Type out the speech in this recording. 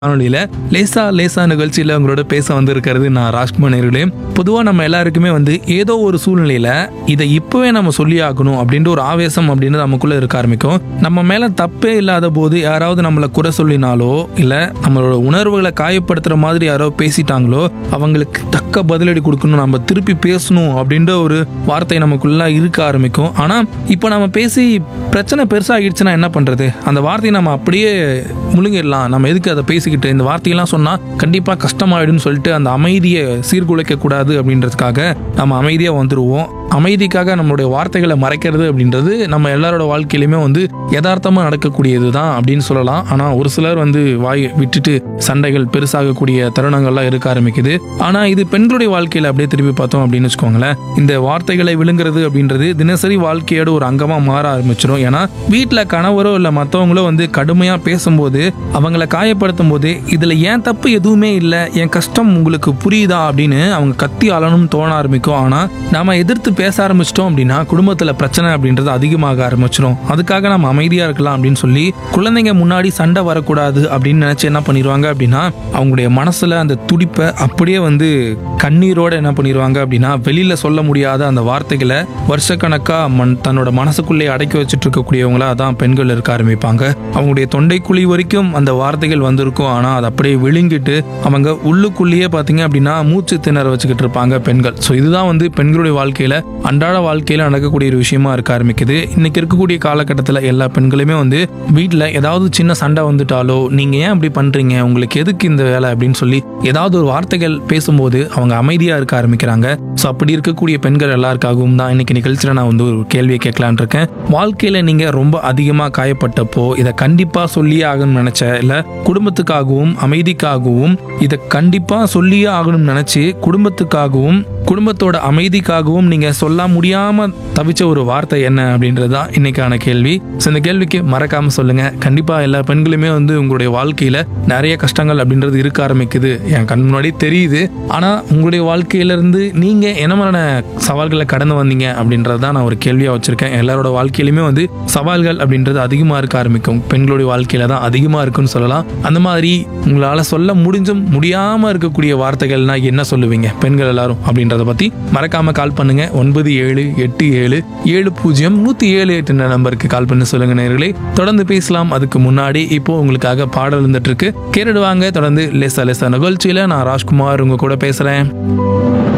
வானொலியில லேசா லேசா நிகழ்ச்சியில உங்களோட பேச வந்திருக்கிறது நான் ராஜ்குமார் நேர்களே பொதுவாக நம்ம எல்லாருக்குமே வந்து ஏதோ ஒரு சூழ்நிலையில இதை இப்பவே நம்ம சொல்லி ஆகணும் அப்படின்ற ஒரு ஆவேசம் அப்படின்னு நமக்குள்ள இருக்க ஆரம்பிக்கும் நம்ம மேல தப்பே இல்லாத போது யாராவது நம்மளை குறை சொல்லினாலோ இல்ல நம்மளோட உணர்வுகளை காயப்படுத்துற மாதிரி யாரோ பேசிட்டாங்களோ அவங்களுக்கு தக்க பதிலடி கொடுக்கணும் நம்ம திருப்பி பேசணும் அப்படின்ற ஒரு வார்த்தை நமக்குள்ள இருக்க ஆரம்பிக்கும் ஆனா இப்போ நம்ம பேசி பிரச்சனை பெருசாகிடுச்சுன்னா என்ன பண்றது அந்த வார்த்தையை நம்ம அப்படியே முழுங்கிடலாம் நம்ம எதுக்கு அதை பேசிக்கிட்டு இந்த வார்த்தையெல்லாம் சொன்னா கண்டிப்பா கஷ்டமாயிடும்னு சொல்லிட்டு அந்த அமைதியை சீர்குலைக்க கூடாது அப்படின்றதுக்காக நம்ம அமைதியா வந்துருவோம் அமைதிக்காக நம்மளுடைய வார்த்தைகளை மறைக்கிறது அப்படின்றது நம்ம எல்லாரோட வாழ்க்கையிலுமே வந்து யதார்த்தமா நடக்கக்கூடியது தான் அப்படின்னு சொல்லலாம் ஆனா ஒரு சிலர் வந்து வாய் விட்டுட்டு சண்டைகள் பெருசாகக்கூடிய தருணங்கள்லாம் இருக்க ஆரம்பிக்குது ஆனா இது பெண்களுடைய வாழ்க்கையில அப்படியே திருப்பி பார்த்தோம் அப்படின்னு வச்சுக்கோங்களேன் இந்த வார்த்தைகளை விழுங்குறது அப்படின்றது தினசரி வாழ்க்கையோட ஒரு அங்கமா மாற ஆரம்பிச்சிடும் ஏன்னா வீட்டில் கணவரோ இல்லை மற்றவங்களோ வந்து கடுமையா பேசும்போது அவங்கள காயப்படுத்தும் போது இதுல ஏன் தப்பு எதுவுமே இல்லை என் கஷ்டம் உங்களுக்கு புரியுதா அப்படின்னு அவங்க கத்தி அழணும்னு தோண ஆரம்பிக்கும் ஆனா நாம எதிர்த்து பேச ஆரம்பிச்சிட்டோம் அப்படின்னா குடும்பத்துல பிரச்சனை அப்படின்றது அதிகமாக ஆரம்பிச்சிடும் அதுக்காக நம்ம அமைதியா இருக்கலாம் அப்படின்னு சொல்லி குழந்தைங்க முன்னாடி சண்டை வரக்கூடாது அப்படின்னு நினைச்சு என்ன பண்ணிடுவாங்க அப்படின்னா அவங்களுடைய மனசுல அந்த துடிப்பை அப்படியே வந்து கண்ணீரோட என்ன பண்ணிடுவாங்க அப்படின்னா வெளியில சொல்ல முடியாத அந்த வார்த்தைகளை வருஷக்கணக்கா மண் தன்னோட மனசுக்குள்ளே அடக்கி வச்சுட்டு இருக்கக்கூடியவங்களா தான் பெண்கள் இருக்க ஆரம்பிப்பாங்க அவங்களுடைய தொண்டைக்குழி வரைக்கும் அந்த வார்த்தைகள் வந்திருக்கும் ஆனா அது அப்படியே விழுங்கிட்டு அவங்க உள்ளுக்குள்ளேயே பாத்தீங்க அப்படின்னா மூச்சு திணற வச்சுக்கிட்டு இருப்பாங்க பெண்கள் ஸோ இதுதான் வந்து பெண்களுடைய வாழ்க்கையில அன்றாட வாழ்க்கையில நடக்கக்கூடிய ஒரு விஷயமா இருக்க ஆரம்பிக்குது இன்னைக்கு இருக்கக்கூடிய காலகட்டத்தில் எல்லா பெண்களுமே வந்து வீட்டில் ஏதாவது சின்ன சண்டை வந்துட்டாலோ நீங்க ஏன் அப்படி பண்றீங்க உங்களுக்கு எதுக்கு இந்த வேலை அப்படின்னு சொல்லி ஏதாவது ஒரு வார்த்தைகள் பேசும்போது அவங்க அமைதியா இருக்க ஆரம்பிக்கிறாங்க ஸோ அப்படி இருக்கக்கூடிய பெண்கள் எல்லாருக்காகவும் தான் இன்னைக்கு நிகழ்ச்சியில் நான் வந்து ஒரு கேள்வியை கேட்கலான் இருக்கேன் வாழ்க்கையில நீங்க ரொம்ப அதிகமா காயப்பட்டப்போ இதை கண்டிப்பா சொல்லியே ஆகணும்னு நினைச்ச இல்ல குடும்பத்துக்காகவும் அமைதிக்காகவும் இதை கண்டிப்பா சொல்லியே ஆகணும்னு நினைச்சு குடும்பத்துக்காகவும் குடும்பத்தோட அமைதிக்காகவும் நீங்க சொல்ல முடியாம தவிச்ச ஒரு வார்த்தை என்ன அப்படின்றது தான் இன்னைக்கான கேள்வி ஸோ இந்த கேள்விக்கு மறக்காம சொல்லுங்க கண்டிப்பா எல்லா பெண்களுமே வந்து உங்களுடைய வாழ்க்கையில நிறைய கஷ்டங்கள் அப்படின்றது இருக்க ஆரம்பிக்குது என் கண் முன்னாடி தெரியுது ஆனா உங்களுடைய வாழ்க்கையில இருந்து நீங்க என்ன மாதிரியான சவால்களை கடந்து வந்தீங்க அப்படின்றது தான் நான் ஒரு கேள்வியா வச்சிருக்கேன் எல்லாரோட வாழ்க்கையிலுமே வந்து சவால்கள் அப்படின்றது அதிகமா இருக்க ஆரம்பிக்கும் பெண்களுடைய வாழ்க்கையில தான் அதிகமா இருக்குன்னு சொல்லலாம் அந்த மாதிரி உங்களால சொல்ல முடிஞ்சும் முடியாம இருக்கக்கூடிய வார்த்தைகள்னா என்ன சொல்லுவீங்க பெண்கள் எல்லாரும் அப்படின்றத பத்தி மறக்காம கால் பண்ணுங்க ஒன்பது ஏழு எட்டு ஏழு ஏழு பூஜ்ஜியம் நூத்தி ஏழு எட்டு நம்பருக்கு கால் பண்ணி சொல்லுங்க நேர்களே தொடர்ந்து பேசலாம் அதுக்கு முன்னாடி இப்போ உங்களுக்காக பாடல் இருந்துட்டு இருக்கு கேட்டுடுவாங்க தொடர்ந்து லேசா லேசா நிகழ்ச்சியில நான் ராஜ்குமார் உங்க கூட பேசுறேன்